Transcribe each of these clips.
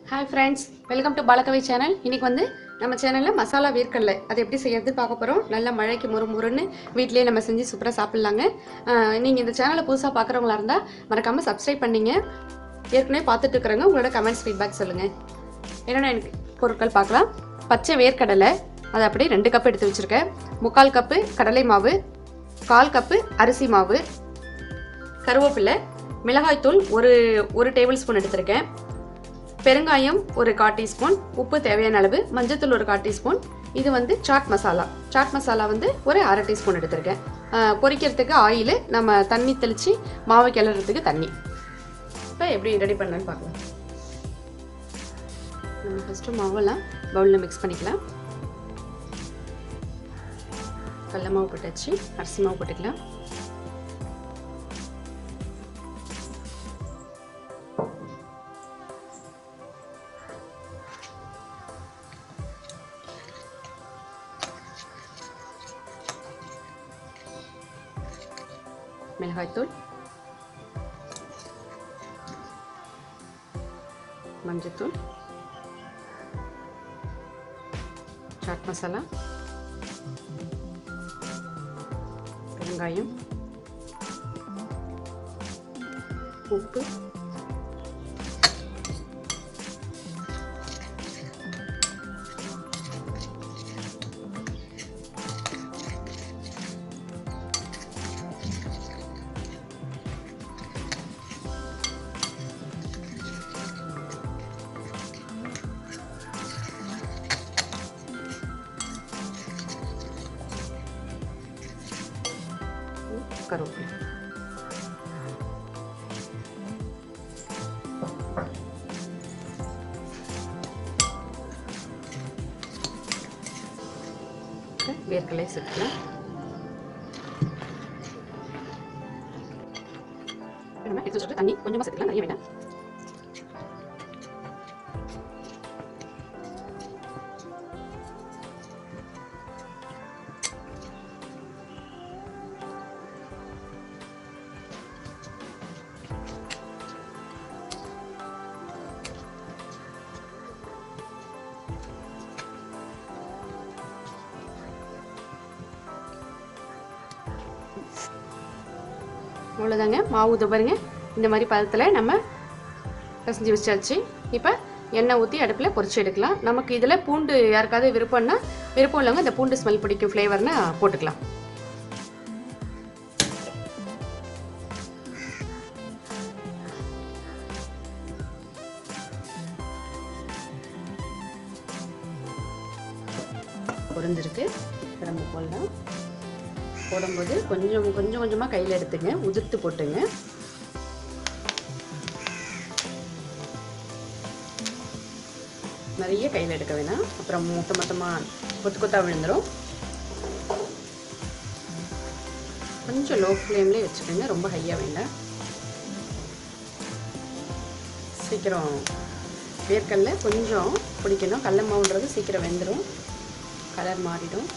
hi friends welcome to Balakavi channel இன்னைக்கு வந்து நம்ம சேனலில் மசாலா வேர்க்கடலை அது எப்படி செய்யறது பார்க்க போகிறோம் நல்ல மழைக்கு முறு முறுன்னு வீட்டிலேயே நம்ம செஞ்சு சூப்பராக சாப்பிட்லாங்க நீங்கள் இந்த சேனலை புதுசாக பார்க்குறவங்களா இருந்தால் மறக்காமல் சப்ஸ்கிரைப் பண்ணீங்க ஏற்கனவே பார்த்துட்டு இருக்கிறவங்க உங்களோட கமெண்ட்ஸ் ஃபீட்பேக் சொல்லுங்கள் என்னென்ன எனக்கு பொருட்கள் பார்க்கலாம் பச்சை வேர்க்கடலை அதை அப்படியே ரெண்டு கப் எடுத்து வச்சுருக்கேன் முக்கால் கப்பு கடலை மாவு கால் கப்பு அரிசி மாவு கருவேப்பிலை மிளகாய்த்தூள் ஒரு ஒரு டேபிள் ஸ்பூன் எடுத்திருக்கேன் பெருங்காயம் ஒரு கால் டீஸ்பூன் உப்பு தேவையான அளவு மஞ்சத்தூள் ஒரு கால் டீஸ்பூன் இது வந்து சாட் மசாலா சாட் மசாலா வந்து ஒரு அரை டீஸ்பூன் எடுத்திருக்கேன் ஆஹ் பொரிக்கிறதுக்கு ஆயில் நம்ம தண்ணி தெளித்து மாவு கிளறதுக்கு தண்ணி இப்போ எப்படி ரெடி பண்ணலான்னு பார்க்கலாம் நம்ம ஃபஸ்ட்டு மாவெல்லாம் பவுலில் மிக்ஸ் பண்ணிக்கலாம் கடல மாவு போட்டாச்சு அரிசி மாவு போட்டுக்கலாம் மிளகாய்த்தூள் மஞ்சத்தூள் சாட் மசாலா வெங்காயம் உப்பு கருவேப்பிலை வேர்க்கடலை சேர்த்துக்கலாம் நம்ம எடுத்து வச்சுட்டு தண்ணி கொஞ்சமாக சேர்த்துக்கலாம் நிறைய வேண்டாம் அவ்வளோதாங்க மாவு ஊற்ற பாருங்க இந்த மாதிரி பதத்தில் நம்ம பிசைஞ்சு வச்சாச்சு இப்போ எண்ணெய் ஊற்றி அடுப்பில் பொரிச்சு எடுக்கலாம் நமக்கு இதில் பூண்டு யாருக்காவது விருப்பம்னா விருப்பம் இல்லைங்க இந்த பூண்டு ஸ்மெல் பிடிக்கும் ஃப்ளேவர்னா போட்டுக்கலாம் பொரிஞ்சிருக்கு நம்ம போடலாம் போடும்போது கொஞ்சம் கொஞ்சம் கொஞ்சமாக கையில் எடுத்துங்க உதிர்த்து போட்டுங்க நிறைய கையில் எடுக்க வேணாம் அப்புறம் மொத்த மொத்தமாக கொத்து கொத்தாக விழுந்துடும் கொஞ்சம் லோ ஃப்ளேம்லேயே வச்சுக்கோங்க ரொம்ப ஹையாக வேண்டாம் சீக்கிரம் வேர்க்கடல கொஞ்சம் பிடிக்கணும் கடல மாவுன்றது சீக்கிரம் வெந்துடும் கலர் மாறிடும்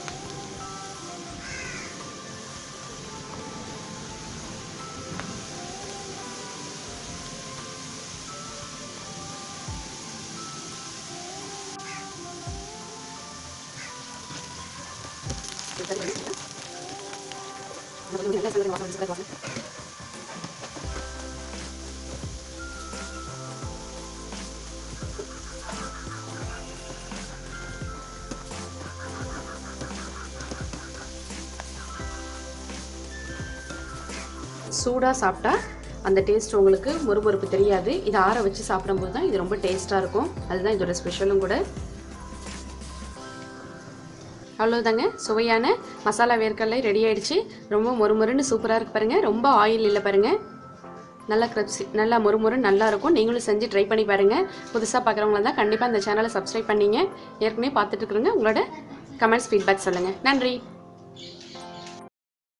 சூடாக சாப்பிட்டா அந்த டேஸ்ட் உங்களுக்கு முறுமுறுப்பு தெரியாது இதை ஆற வச்சு சாப்பிடும்போது தான் இது ரொம்ப டேஸ்ட்டாக இருக்கும் அதுதான் இதோட ஸ்பெஷலும் கூட அவ்வளோதாங்க சுவையான மசாலா வேர்க்கடலை ரெடி ஆயிடுச்சு ரொம்ப மொறுமொறுன்னு சூப்பராக இருக்கு பாருங்கள் ரொம்ப ஆயில் இல்லை பாருங்கள் நல்லா கிரப்சி நல்லா மொறுமொறு நல்லா இருக்கும் நீங்களும் செஞ்சு ட்ரை பண்ணி பாருங்கள் புதுசாக பார்க்குறவங்களா தான் கண்டிப்பாக இந்த சேனலை சப்ஸ்கிரைப் பண்ணீங்க ஏற்கனவே பார்த்துட்டு இருக்கிறவங்க உங்களோட கமெண்ட்ஸ் ஃபீட்பேக் சொல்லுங்கள் நன்றி